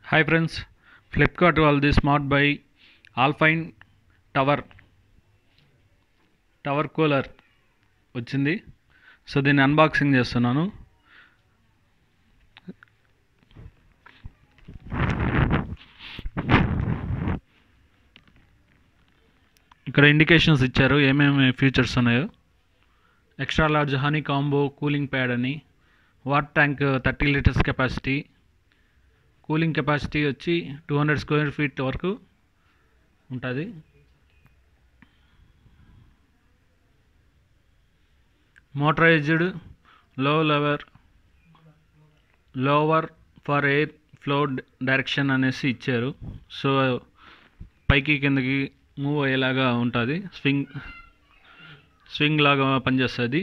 hi friends Flipkart వాళ్ళది smart buy Alpine tower tower cooler వచ్చింది so దీన్ని unboxing చేస్తున్నాను ఇక్కడ ఇండికేషన్స్ ఇచ్చారు ఏమేమి ఫీచర్స్ ఉన్నాయో extra large honeycomb cooling pad అని water tank thirty litres capacity cooling capacity వచ్చి టూ హండ్రెడ్ స్క్వేర్ ఫీట్ వరకు ఉంటుంది మోటరైజ్డ్ లో lever louver for air flow direction అనేసి ఇచ్చారు సో పైకి కిందకి మూవ్ అయ్యేలాగా ఉంటుంది స్వింగ్ స్వింగ్ లాగా పనిచేస్తుంది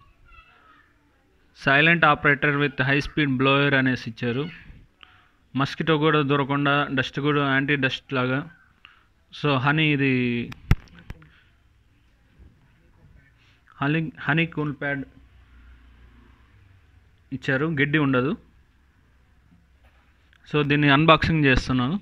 silent operator with high speed blower అనేసి ఇచ్చారు మస్కిటో కూడా దూరకుండా డస్ట్ కూడా యాంటీ డస్ట్ లాగా సో హనీ ఇది హనీ హనీ కూల్ ప్యాడ్ ఇచ్చారు గిడ్డి ఉండదు సో దీన్ని అన్బాక్సింగ్ చేస్తున్నాను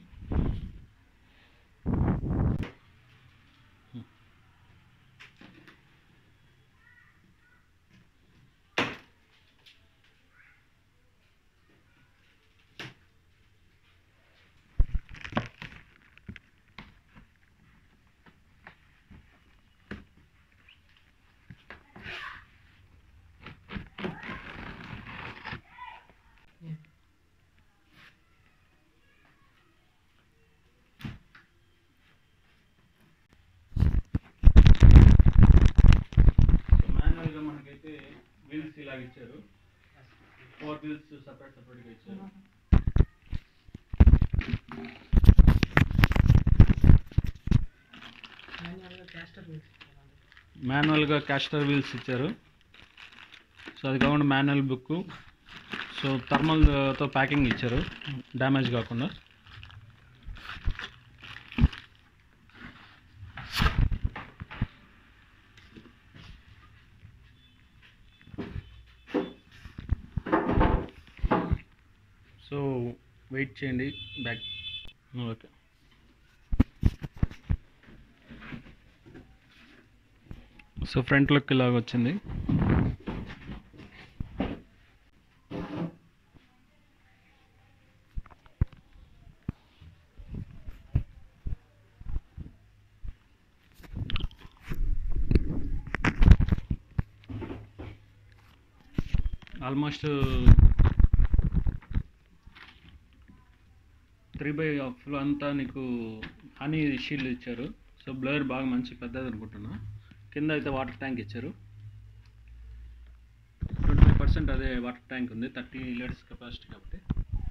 మాన్యువల్గా మనకైతే వీల్స్ ఇలాగ ఇచ్చారు ఫోర్ వీల్స్ సపరేట్ సపరేట్గా ఇచ్చారు మాన్యువల్గా క్యాస్టర్ వీల్స్ ఇచ్చారు సో అది కాకుండా మాన్యువల్ బుక్ సో థర్మల్తో ప్యాకింగ్ ఇచ్చారు డ్యామేజ్ కాకుండా సో వెయిట్ చేయండి back okay so front look ఇలాగ వచ్చింది ఆల్మోస్ట్ త్రీ బై ఆఫ్లో అంతా నీకు హనీ షీల్డ్ ఇచ్చారు సో బ్లర్ బాగా మంచి పెద్దది అనుకుంటున్నా కింద అయితే వాటర్ ట్యాంక్ ఇచ్చారు ట్వంటీ ఫైవ్ పర్సెంట్ అదే వాటర్ ట్యాంక్ ఉంది థర్టీ లీటర్స్ కెపాసిటీ కాబట్టి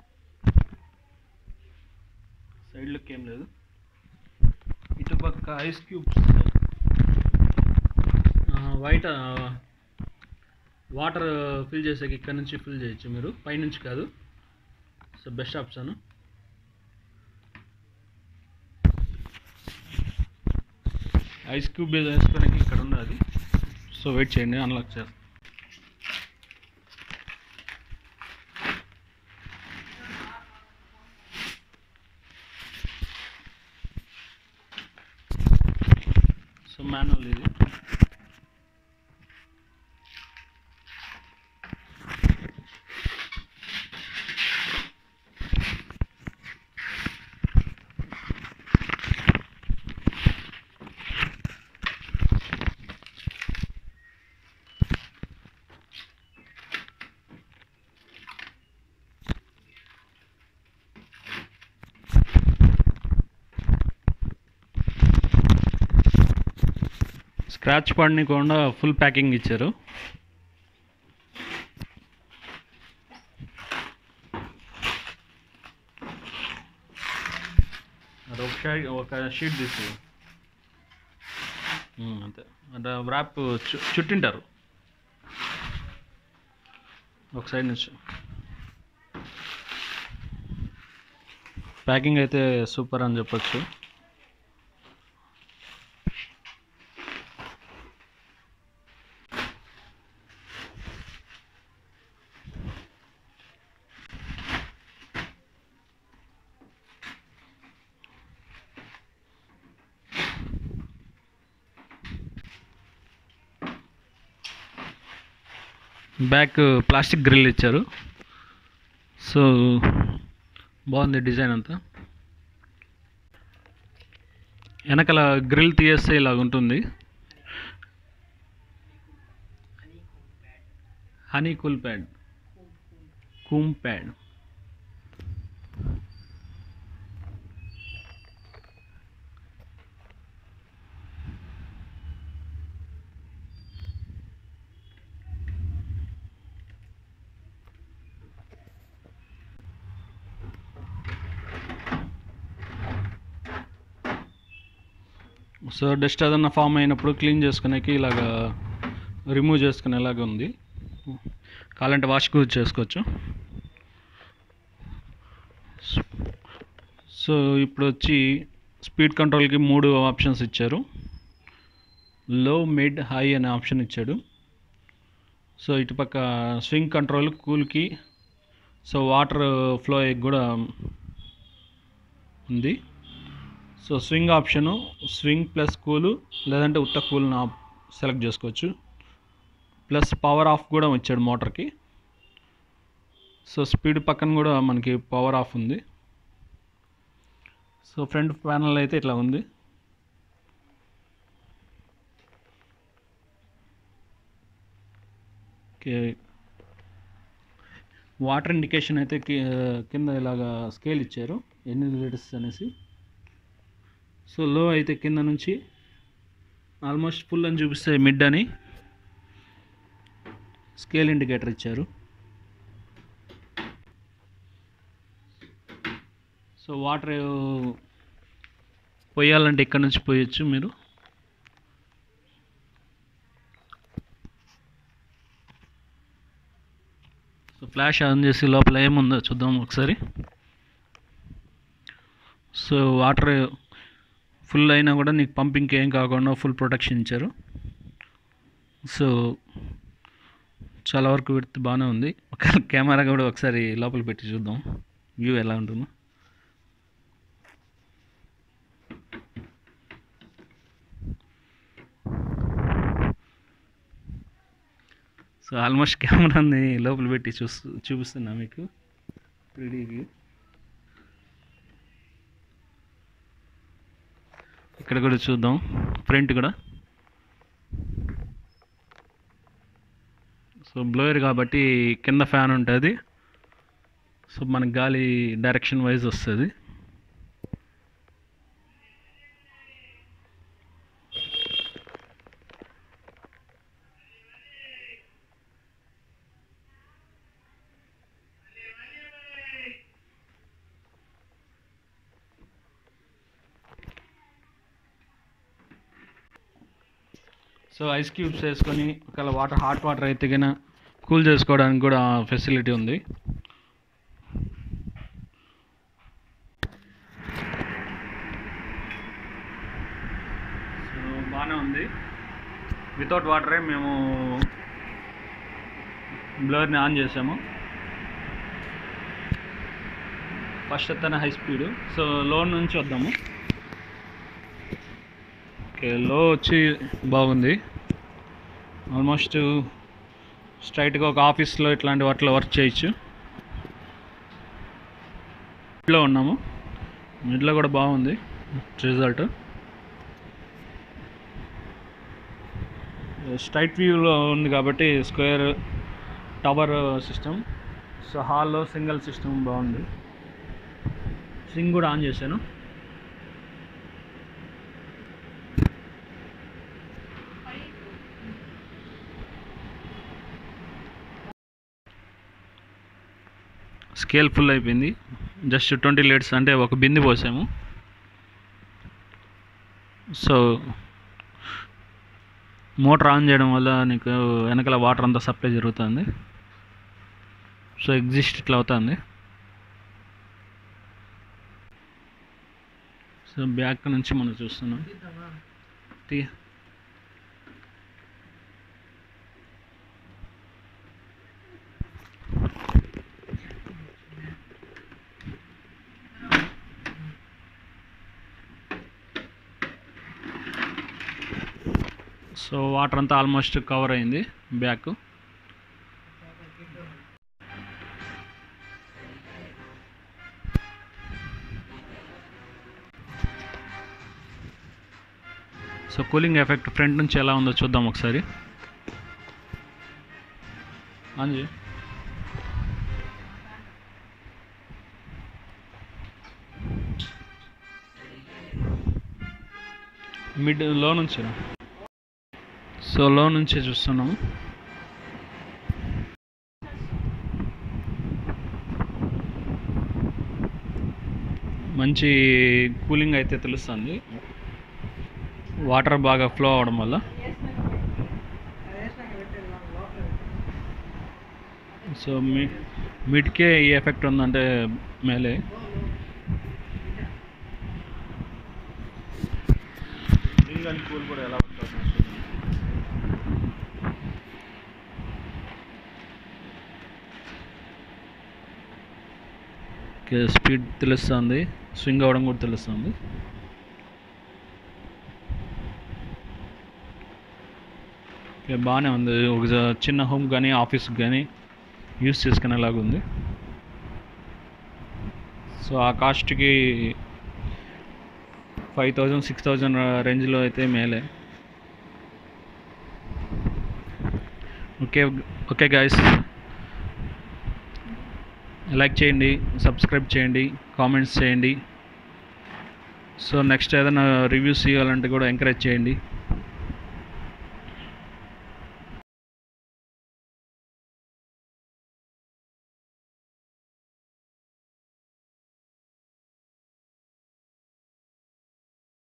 సైడ్ లుక్ ఏం లేదు ఇటుపక్క ice cubes white water fill చేసాక ఇక్కడ నుంచి ఫిల్ చేయొచ్చు మీరు పైనుంచి కాదు so best option ice cube వేసుకోవడానికి ఇక్కడ ఉంది అది సో వెయిట్ చేయండి అన్లాక్ చేస్తాను సో మాన్యువల్ ఇది స్క్రాచ్ పడనీకుండా ఫుల్ ప్యాకింగ్ ఇచ్చారు అది ఒక షీట్ ఒక షీట్ తీసి ఉమ్, అంతే అంటే ర్యాప్ చు- చుట్టింటారు ఒక సైడ్ నుంచి ప్యాకింగ్ అయితే సూపర్ అని చెప్పొచ్చు బ్యాక్ ప్లాస్టిక్ గ్రిల్ ఇచ్చారు సో బాగుంది డిజైన్ అంతా వెనకాల గ్రిల్ తీయేస్తే ఇలాగ ఉంటుంది honey cool pad comb pad so dust ఏదన్నా ఫామ్ అయినప్పుడు క్లీన్ చేసుకునేకి ఇలాగా రిమూవ్ చేసుకునేలాగా ఉంది కావాలంటే వాష్ కూడా చేసుకోవచ్చు సో ఇప్పుడు వచ్చి స్పీడ్ కంట్రోల్కి మూడు ఆప్షన్స్ ఇచ్చారు లో మిడ్ హై అనే ఆప్షన్ ఇచ్చాడు సో ఇటుపక్క స్వింగ్ కంట్రోల్ కూల్కి సో వాటర్ ఫ్లో కూడా ఉంది so swing option swing plus cool లేదంటే ఉత్త కూల్ని సెలెక్ట్ చేసుకోవచ్చు ప్లస్ పవర్ ఆఫ్ కూడా ఇచ్చాడు మోటార్కి సో స్పీడ్ పక్కన కూడా మనకి పవర్ ఆఫ్ ఉంది సో ఫ్రంట్ ప్యానల్ అయితే ఇట్లా ఉంది ఓకే వాటర్ ఇండికేషన్ అయితే కి- కింద ఇలాగా స్కేల్ ఇచ్చారు ఎన్ని లీటర్స్ అనేసి సో లో అయితే కింద నుంచి ఆల్మోస్ట్ ఫుల్ అని చూపిస్తే మిడ్ అని స్కేల్ ఇండికేటర్ ఇచ్చారు సో వాటర్ పోయాలంటే ఇక్కడ నుంచి పోయొచ్చు మీరు సో ఫ్లాష్ ఆన్ చేసి లోపల ఏముందో చూద్దాం ఒకసారి సో వాటర్ ఫుల్ అయినా కూడా నీకు పంపింగ్కి ఏం కాకుండా ఫుల్ ప్రొటెక్షన్ ఇచ్చారు సో చాలా వరకు విడితే బాగానే ఉంది ఒక కెమెరా కూడా ఒకసారి లోపల పెట్టి చూద్దాం వ్యూ ఎలా ఉంటుందో సో ఆల్మోస్ట్ కెమెరాని లోపల పెట్టి చూస్తూ చూపిస్తున్నా మీకు త్రీ వ్యూ ఇక్కడ కూడా చూద్దాం ఫ్రంట్ కూడా సో బ్లోయర్ కాబట్టి కింద ఫ్యాన్ ఉంటుంది సో మనకి గాలి డైరెక్షన్ వైజ్ వస్తుంది సో ఐస్ క్యూబ్స్ వేసుకొని ఒకవేళ వాటర్ హాట్ వాటర్ అయితే కన్నా కూల్ చేసుకోవడానికి కూడా ఫెసిలిటీ ఉంది సో బాగానే ఉంది వితౌట్ వాటరే మేము బ్లర్ని ఆన్ చేసాము ఫస్ట్ వస్తానే హై స్పీడ్ సో లో నుంచి వద్దాము ఓకే లో వచ్చి బాగుంది ఆల్మోస్ట్ స్ట్రైట్గా ఒక ఆఫీస్లో ఇట్లాంటి వాటిలో వర్క్ చేయొచ్చు మిడ్లో ఉన్నాము మిడ్లో కూడా బాగుంది రిజల్ట్ స్ట్రైట్ వ్యూలో ఉంది కాబట్టి స్క్వేర్ టవర్ సిస్టమ్ సో హాల్లో సింగిల్ సిస్టమ్ బాగుంది సింగ్ కూడా ఆన్ చేశాను స్కేల్ ఫుల్ అయిపోయింది జస్ట్ ట్వంటీ లీటర్స్ అంటే ఒక బింది పోసాము సో మోటార్ ఆన్ చేయడం వల్ల నీకు వెనకాల వాటర్ అంతా సప్లై జరుగుతుంది సో ఎగ్జిస్ట్ ఇట్లా అవుతుంది సో బ్యాక్ నుంచి మనం చూస్తున్నాం తీ సో వాటర్ అంతా ఆల్మోస్ట్ కవర్ అయింది back so cooling effect front నుంచి ఎలా ఉందో చూద్దాం ఒకసారి అంజీ మిడ్ లో నుంచి సో లో నుంచే చూస్తున్నాం మంచి కూలింగ్ అయితే తెలుస్తుంది వాటర్ బాగా ఫ్లో అవడం వల్ల సో మీ మిడ్కే ఈ ఎఫెక్ట్ ఉందంటే మేలే కూల్ కూడా ఎలా ఓకే స్పీడ్ తెలుస్తుంది స్వింగ్ అవ్వడం కూడా తెలుస్తుంది ఓకే బాగానే ఉంది ఒక జ- చిన్న హోమ్ కానీ ఆఫీస్కి కానీ యూస్ చేసుకునేలాగా ఉంది సో ఆ కాస్ట్కి ఫైవ్ థౌజండ్ సిక్స్ థౌజండ్ రేంజ్లో అయితే మేలే ఓకే ఓకే గాయస్ లైక్ చేయండి సబ్స్క్రైబ్ చేయండి కామెంట్స్ చేయండి సో నెక్స్ట్ ఏదైనా రివ్యూస్ ఇవ్వాలంటే కూడా ఎంకరేజ్ చేయండి